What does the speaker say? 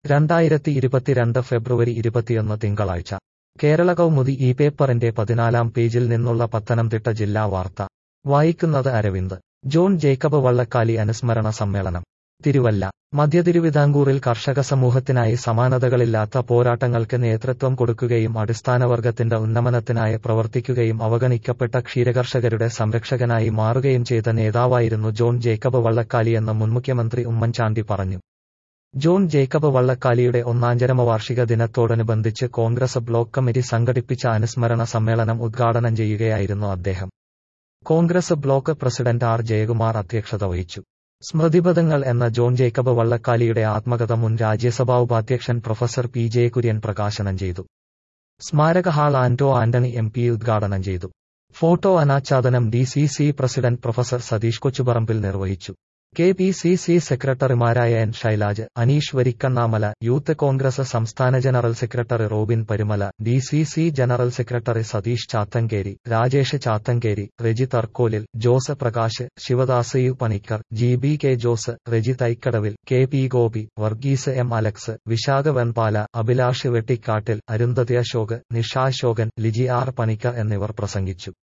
രണ്ടായിരത്തി ഇരുപത്തിരണ്ട് ഫെബ്രുവരി ഇരുപത്തിയൊന്ന് തിങ്കളാഴ്ച കേരള കൗമുദി ഈ പേപ്പറിന്റെ പതിനാലാം പേജിൽ നിന്നുള്ള പത്തനംതിട്ട ജില്ലാ വാർത്ത വായിക്കുന്നത് അരവിന്ദ് ജോൺ ജേക്കബ് വള്ളക്കാലി അനുസ്മരണ സമ്മേളനം തിരുവല്ല മധ്യതിരുവിതാംകൂറിൽ കർഷക സമൂഹത്തിനായി സമാനതകളില്ലാത്ത പോരാട്ടങ്ങൾക്ക് നേതൃത്വം കൊടുക്കുകയും അടിസ്ഥാനവർഗത്തിന്റെ ഉന്നമനത്തിനായി പ്രവർത്തിക്കുകയും അവഗണിക്കപ്പെട്ട ക്ഷീരകർഷകരുടെ സംരക്ഷകനായി മാറുകയും ചെയ്ത നേതാവായിരുന്നു ജോൺ ജേക്കബ് വള്ളക്കാലിയെന്ന് മുൻമുഖ്യമന്ത്രി ഉമ്മൻചാണ്ടി പറഞ്ഞു ജോൺ ജേക്കബ് വള്ളക്കാലിയുടെ ഒന്നാഞ്ചരമവാർഷിക ദിനത്തോടനുബന്ധിച്ച് കോൺഗ്രസ് ബ്ലോക്ക് കമ്മിറ്റി സംഘടിപ്പിച്ച അനുസ്മരണ സമ്മേളനം ഉദ്ഘാടനം ചെയ്യുകയായിരുന്നു അദ്ദേഹം Congress block president R Jayakumar അധ്യക്ഷത വഹിച്ചു സ്മൃതിപഥങ്ങൾ എന്ന ജോൺ ജേക്കബ് വള്ളക്കാലിയുടെ ആത്മകഥ മുൻ രാജ്യസഭാ ഉപാധ്യക്ഷൻ പ്രൊഫസർ പി ജയകുര്യൻ പ്രകാശനം ചെയ്തു സ്മാരക hall Anto Antony M P ഉദ്ഘാടനം ചെയ്തു ഫോട്ടോ അനാച്ഛാദനം D C C president professor Satheesh Kochuparambil നിർവഹിച്ചു കെ പി സി സി സെക്രട്ടറിമാരായ N Shailaj Aneesh Varikkannamala youth Congress സംസ്ഥാന general secretary Robin Parumala D C C general secretary Satheesh Chathankeri Rajesh Chathankeri Reji Tharkolil Jose Prakash Sivadas U Panicker G B K Jose Reji Thaikkadavil K P Gopi Varghese M Alex Vishakha Venpala Abhilash Vettikkattil Arundhati Ashok Nisha Ashokan Liji R Panicker എന്നിവർ പ്രസംഗിച്ചു